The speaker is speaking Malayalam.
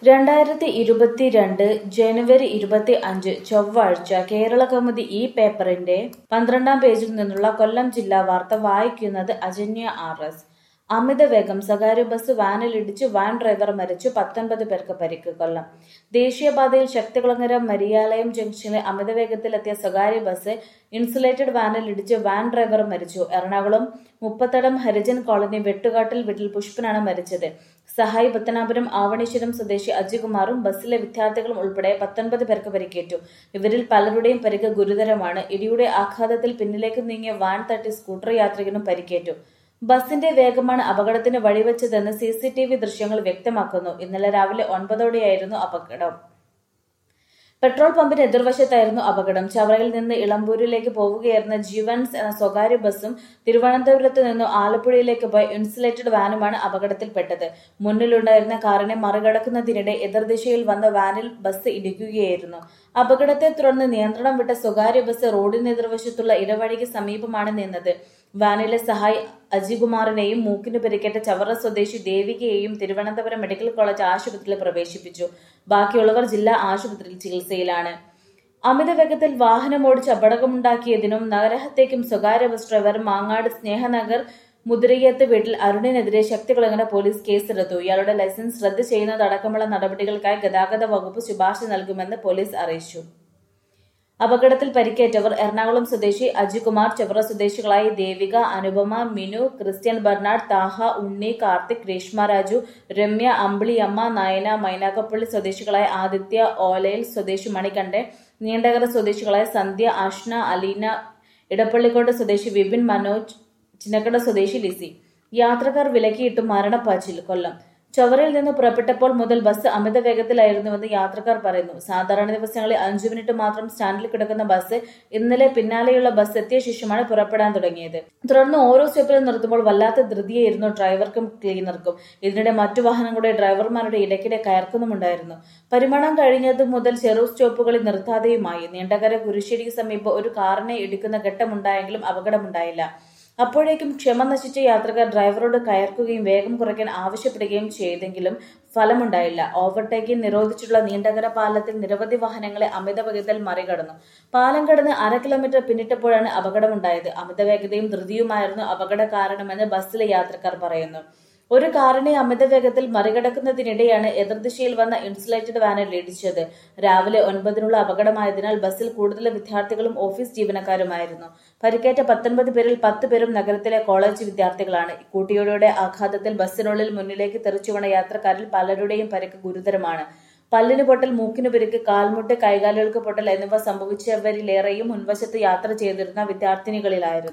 രണ്ടായിരത്തി ഇരുപത്തിരണ്ട് ജനുവരി ഇരുപത്തി അഞ്ച് ചൊവ്വാഴ്ച കേരള കൗമുദി ഈ പേപ്പറിന്റെ പന്ത്രണ്ടാം പേജിൽ നിന്നുള്ള കൊല്ലം ജില്ലാ വാർത്ത വായിക്കുന്നത് അജന്യ ആർ എസ് അമിത വേഗം സ്വകാര്യ ബസ് വാനിലിടിച്ച് വാൻ ഡ്രൈവർ മരിച്ചു പത്തൊൻപത് പേർക്ക് പരിക്ക് കൊല്ലം ദേശീയപാതയിൽ ശക്തികുളങ്ങര മരിയാലയം ജംഗ്ഷനിൽ അമിത വേഗത്തിലെത്തിയ സ്വകാര്യ ബസ് ഇൻസുലേറ്റഡ് വാനിലിടിച്ച് വാൻ ഡ്രൈവർ മരിച്ചു എറണാകുളം മുപ്പത്തടം ഹരിജൻ കോളനി വെട്ടുകാട്ടിൽ വീട്ടിൽ പുഷ്പനാണ് മരിച്ചത് സഹായി പത്തനാപുരം ആവണീശ്വരം സ്വദേശി അജികുമാറും ബസ്സിലെ വിദ്യാർത്ഥികളും ഉൾപ്പെടെ പത്തൊൻപത് പേർക്ക് പരിക്കേറ്റു ഇവരിൽ പലരുടെയും പരിക്ക് ഗുരുതരമാണ് ഇടിയുടെ ആഘാതത്തിൽ പിന്നിലേക്ക് നീങ്ങിയ വാൻ തട്ടി സ്കൂട്ടർ യാത്രികനും പരിക്കേറ്റു ബസിന്റെ വേഗമാണ് അപകടത്തിന് വഴിവെച്ചതെന്ന് സി സി ടി വി ദൃശ്യങ്ങൾ വ്യക്തമാക്കുന്നു ഇന്നലെ രാവിലെ ഒൻപതോടെയായിരുന്നു അപകടം പെട്രോൾ പമ്പിന് എതിർവശത്തായിരുന്നു അപകടം ചവറയിൽ നിന്ന് ഇളമ്പൂരിലേക്ക് പോവുകയായിരുന്ന ജീവൻസ് എന്ന സ്വകാര്യ ബസ്സും തിരുവനന്തപുരത്ത് നിന്നും ആലപ്പുഴയിലേക്ക് പോയ ഇൻസുലേറ്റഡ് വാനുമാണ് അപകടത്തിൽപ്പെട്ടത് മുന്നിലുണ്ടായിരുന്ന കാറിനെ മറികടക്കുന്നതിനിടെ എതിർദിശയിൽ വന്ന വാനിൽ ബസ് ഇടിക്കുകയായിരുന്നു അപകടത്തെ തുടർന്ന് നിയന്ത്രണം വിട്ട സ്വകാര്യ ബസ് റോഡിന് എതിർവശത്തുള്ള ഇടവഴിക്ക് സമീപമാണ് നിന്നത് വാനിലെ സഹായ് അജികുമാറിനെയും മൂക്കിന് പരിക്കേറ്റ ചവറ സ്വദേശി ദേവികയെയും തിരുവനന്തപുരം മെഡിക്കൽ കോളേജ് ആശുപത്രിയിൽ പ്രവേശിപ്പിച്ചു ബാക്കിയുള്ളവർ ജില്ലാ ആശുപത്രിയിൽ ചികിത്സയിലാണ് അമിത വേഗത്തിൽ വാഹനമോടിച്ച് അപകടമുണ്ടാക്കിയതിനും നഗരഹത്യയ്ക്കും സ്വകാര്യ ബസ് ഡ്രൈവർ മാങ്ങാട് സ്നേഹനഗർ മുതിരയ്യത്ത് വീട്ടിൽ അരുണിനെതിരെ ശക്തികുളങ്ങര പോലീസ് കേസെടുത്തു ഇയാളുടെ ലൈസൻസ് റദ്ദ് ചെയ്യുന്നതടക്കമുള്ള നടപടികൾക്കായി ഗതാഗത വകുപ്പ് ശുപാർശ നൽകുമെന്ന് പോലീസ് അറിയിച്ചു അപകടത്തിൽ പരിക്കേറ്റവർ എറണാകുളം സ്വദേശി അജികുമാർ ചെവറ സ്വദേശികളായ ദേവിക അനുപമ മിനു ക്രിസ്ത്യൻ ബെർണാഡ് താഹ ഉണ്ണി കാർത്തിക് രേഷ്മ രാജു രമ്യ അമ്പിളിയമ്മ നയന മൈനാക്കപ്പള്ളി സ്വദേശികളായ ആദിത്യ ഓലയിൽ സ്വദേശി മണികണ്ഠൻ നീണ്ടകര സ്വദേശികളായ സന്ധ്യ അഷ്ന അലീന ഇടപ്പള്ളിക്കോട് സ്വദേശി വിപിൻ മനോജ് ചിന്നക്കട സ്വദേശി ലിസി യാത്രക്കാർ വിലക്കിയിട്ടും മരണപ്പാച്ചിൽ കൊല്ലം ചൊവറയിൽ നിന്ന് പുറപ്പെട്ടപ്പോൾ മുതൽ ബസ് അമിത വേഗത്തിലായിരുന്നുവെന്ന് യാത്രക്കാർ പറയുന്നു സാധാരണ ദിവസങ്ങളിൽ അഞ്ചു മിനിറ്റ് മാത്രം സ്റ്റാൻഡിൽ കിടക്കുന്ന ബസ് ഇന്നലെ പിന്നാലെയുള്ള ബസ് എത്തിയ ശേഷമാണ് പുറപ്പെടാൻ തുടങ്ങിയത് തുടർന്ന് ഓരോ സ്റ്റോപ്പിലും നിർത്തുമ്പോൾ വല്ലാത്ത ധൃതിയായിരുന്നു ഡ്രൈവർക്കും ക്ലീനർക്കും ഇതിനിടെ മറ്റു വാഹനങ്ങളുടെ ഡ്രൈവർമാരുടെ ഇടയ്ക്കിടെ കയർക്കുന്നുമുണ്ടായിരുന്നു പരിമണം കഴിഞ്ഞതു മുതൽ ചെറു സ്റ്റോപ്പുകളിൽ നിർത്താതെയുമായി നീണ്ടകര കുരിശ്ശേരിക്ക് സമീപം ഒരു കാറിനെ ഇടിക്കുന്ന ഘട്ടമുണ്ടായെങ്കിലും അപകടമുണ്ടായില്ല അപ്പോഴേക്കും ക്ഷമ നശിച്ച യാത്രക്കാർ ഡ്രൈവറോട് കയർക്കുകയും വേഗം കുറയ്ക്കാൻ ആവശ്യപ്പെടുകയും ചെയ്തെങ്കിലും ഫലമുണ്ടായില്ല ഓവർടേക്കിംഗ് നിരോധിച്ചിട്ടുള്ള നീണ്ടകര പാലത്തിൽ നിരവധി വാഹനങ്ങളെ അമിത വേഗത്തിൽ മറികടന്നു പാലം കടന്ന് അര കിലോമീറ്റർ പിന്നിട്ടപ്പോഴാണ് അപകടമുണ്ടായത് അമിത വേഗതയും ധൃതിയുമായിരുന്നു അപകട കാരണമെന്ന് ബസ്സിലെ യാത്രക്കാർ പറയുന്നു ഒരു കാറിനെ അമിത വേഗത്തിൽ മറികടക്കുന്നതിനിടെയാണ് എതിർദിശയിൽ വന്ന ഇൻസുലേറ്റഡ് വാനിൽ ഇടിച്ചത് രാവിലെ ഒൻപതിനുള്ള അപകടമായതിനാൽ ബസ്സിൽ കൂടുതൽ വിദ്യാർത്ഥികളും ഓഫീസ് ജീവനക്കാരുമായിരുന്നു പരിക്കേറ്റ പത്തൊൻപത് പേരിൽ പത്ത് പേരും നഗരത്തിലെ കോളേജ് വിദ്യാർത്ഥികളാണ് കൂട്ടിയോടെ ആഘാതത്തിൽ ബസ്സിനുള്ളിൽ മുന്നിലേക്ക് തെറിച്ചുവണ യാത്രക്കാരിൽ പലരുടെയും പരിക്ക് ഗുരുതരമാണ് പല്ലിന് പൊട്ടൽ മൂക്കിന് പെരുക്ക് കാൽമുട്ട് കൈകാലുകൾക്ക് പൊട്ടൽ എന്നിവ സംഭവിച്ചവരിലേറെയും മുൻവശത്ത് യാത്ര ചെയ്തിരുന്ന വിദ്യാർത്ഥിനികളിലായിരുന്നു